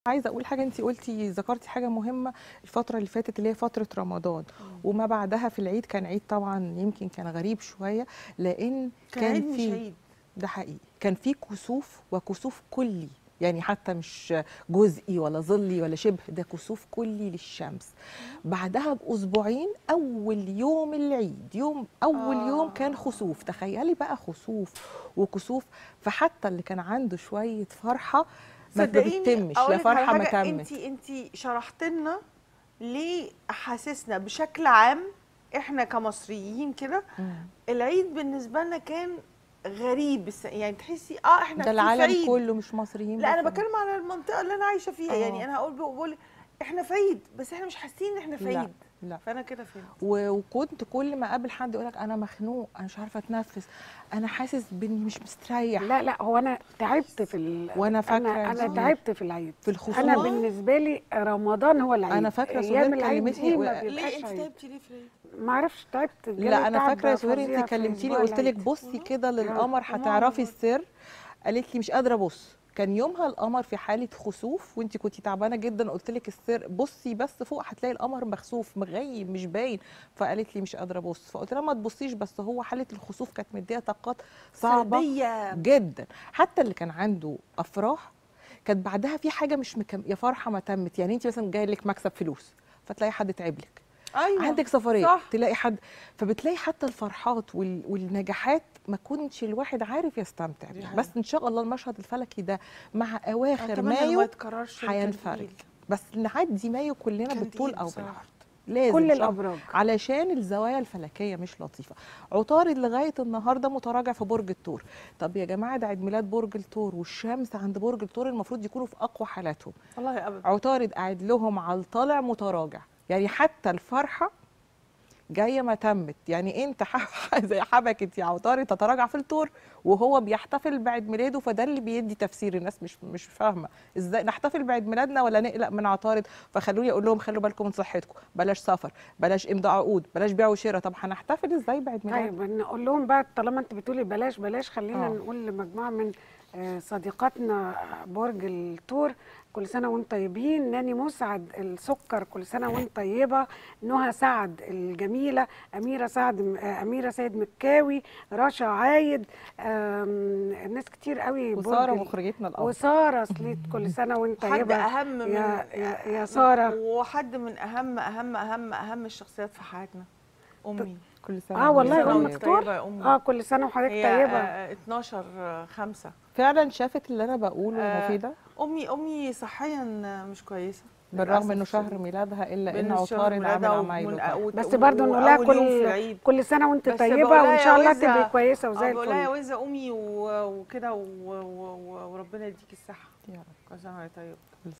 عايزه اقول حاجه انت قلتي ذكرتي حاجه مهمه الفتره اللي فاتت اللي هي فتره رمضان وما بعدها في العيد كان عيد طبعا يمكن كان غريب شويه لان كان عيد كان مش في عيد ده حقيقي كان في كسوف وكسوف كلي يعني حتى مش جزئي ولا ظلي ولا شبه ده كسوف كلي للشمس بعدها باسبوعين اول يوم العيد يوم اول آه. يوم كان خسوف تخيلي بقى خسوف وكسوف فحتى اللي كان عنده شويه فرحه ما صدقيني بتتمش أقول لا لك على فرحه ما حاجة، تمت انت انت شرحت لنا ليه احاسيسنا بشكل عام احنا كمصريين كده مم. العيد بالنسبه لنا كان غريب الس- يعني تحسي اه احنا ده في العالم عيد. كله مش مصريين لا انا بس. بتكلم على المنطقه اللي انا عايشه فيها آه. يعني انا هقول بقول احنا في عيد بس احنا مش حاسين ان احنا في لا عيد لا فانا كده فهمت و- وكنت كل ما اقابل حد يقول لك انا مخنوق انا مش عارفه اتنفس انا حاسس باني مش مستريح لا لا هو انا تعبت في ال... وأنا فاكرة انا, أنا دي. تعبت في العيد في الخصوص انا بالنسبه لي رمضان هو العيد أنا فاكرة ايام سهير العيد كلمتني دي و- ما ليه بيبقاش انت عيد تعبتي ليه في العيد ما اعرفش تعبت جالي لا انا تعب فاكره يا سهير فظيع انت في كلمتيني أسبوع قلت لك العيد. بصي كده آه. للقمر وماما هتعرفي برضه. السر قالت لي مش قادره ابص كان يومها القمر في حاله خسوف وانت كنتي تعبانه جدا قلت لك السر بصي بس فوق هتلاقي القمر مخسوف مغيب مش باين فقالت لي مش قادره ابص فقلت لها ما تبصيش بس هو حاله الخسوف كانت مديه طاقات صعبه سلبيه جدا حتى اللي كان عنده افراح كانت بعدها في حاجه مش مكم... يا فرحه ما تمت يعني انت مثلا جاي لك مكسب فلوس فتلاقي حد تعب لك ايوه عندك سفريه صح. تلاقي حد فبتلاقي حتى الفرحات وال... والنجاحات ما كنتش الواحد عارف يستمتع دي بيها حقيقة. بس ان شاء الله المشهد الفلكي ده مع اواخر أتمنى إنه ما مايو يتكررش هينفرج التنفيذ. بس نعدي مايو كلنا كان بالطول تقيل او بصراحة. بالعرض لازم كل شهر. الابراج علشان الزوايا الفلكيه مش لطيفه عطارد لغايه النهارده متراجع في برج الثور طب يا جماعه ده عيد ميلاد برج الثور والشمس عند برج الثور المفروض يكونوا في اقوى حالاتهم والله ابدا عطارد قاعد لهم على الطالع متراجع يعني حتى الفرحه جايه ما تمت يعني انت ح- زي حبكت يا عطارد تتراجع في الطور وهو بيحتفل بعيد ميلاده فده اللي بيدي تفسير الناس مش مش فاهمه ازاي نحتفل بعيد ميلادنا ولا نقلق من عطارد فخلوني اقول لهم خلوا بالكم من صحتكم بلاش سفر بلاش امضاء عقود بلاش بيع وشراء طب هنحتفل ازاي بعيد ميلاد طيب نقول لهم بقى طالما انت بتقولي بلاش بلاش خلينا آه. نقول لمجموعه من آه، صديقاتنا برج الثور كل سنه وانتم طيبين ناني مسعد السكر كل سنه وانت طيبه نهى سعد الجميله اميره سعد آه، اميره سيد مكاوي رشا عايد آم، ناس كتير قوي برج وساره ال- مخرجتنا الأول وساره سليت كل سنه وانت حد طيبه اهم من يا يا, يا ساره وحد من اهم اهم اهم اهم الشخصيات في حياتنا امي كل سنه اه والله وانت سنة امك وانت طيبة. دكتور طيبة يا أمي. اه كل سنه وحضرتك هي طيبه آه، 12 5 فعلا شافت اللي انا بقوله آه، مفيده امي امي صحيا مش كويسه بالرغم للأسف انه شهر الشديد. ميلادها الا ان بين الشهر عطارد ميلادها عامل ومن- عمايله وت- بس و- برضه نقول لها وأول يوم في كل العيد. كل سنه وانت بس طيبه بقولها وان يا شاء الله وزة- تبقي كويسه اه وزي بقول لها يا الفل وزه امي و- وكده و- و- و- وربنا يديكي الصحه يا رب كل سنه وهي طيبه